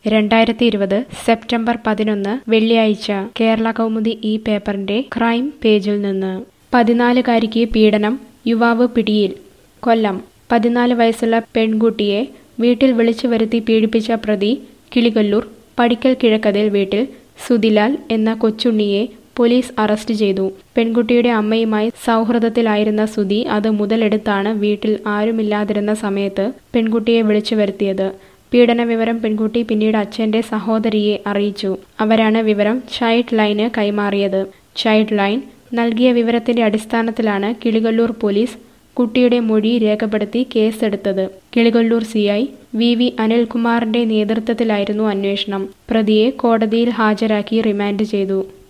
രണ്ടായിരത്തി ഇരുപത് സെപ്റ്റംബർ പതിനൊന്ന് വെള്ളിയാഴ്ച കേരള കൗമുദി ഈ പേപ്പറിന്റെ ക്രൈം പേജിൽ നിന്ന് പതിനാലുകാരിക്ക് പീഡനം യുവാവ് പിടിയിൽ കൊല്ലം പതിനാല് വയസ്സുള്ള പെൺകുട്ടിയെ വീട്ടിൽ വിളിച്ചു വരുത്തി പീഡിപ്പിച്ച പ്രതി കിളികൊല്ലൂർ പടിക്കൽ കിഴക്കതിൽ വീട്ടിൽ സുതിലാൽ എന്ന കൊച്ചുണ്ണിയെ പോലീസ് അറസ്റ്റ് ചെയ്തു പെൺകുട്ടിയുടെ അമ്മയുമായി സൗഹൃദത്തിലായിരുന്ന സുധി അത് മുതലെടുത്താണ് വീട്ടിൽ ആരുമില്ലാതിരുന്ന സമയത്ത് പെൺകുട്ടിയെ വിളിച്ചു വരുത്തിയത് പീഡന വിവരം പെൺകുട്ടി പിന്നീട് അച്ഛന്റെ സഹോദരിയെ അറിയിച്ചു അവരാണ് വിവരം ചൈൽഡ് ലൈന് കൈമാറിയത് ചൈൽഡ് ലൈൻ നൽകിയ വിവരത്തിന്റെ അടിസ്ഥാനത്തിലാണ് കിളികൊല്ലൂർ പോലീസ് കുട്ടിയുടെ മൊഴി രേഖപ്പെടുത്തി കേസെടുത്തത് Kilikollur C I V V അനിൽകുമാറിന്റെ നേതൃത്വത്തിലായിരുന്നു അന്വേഷണം പ്രതിയെ കോടതിയിൽ ഹാജരാക്കി റിമാൻഡ് ചെയ്തു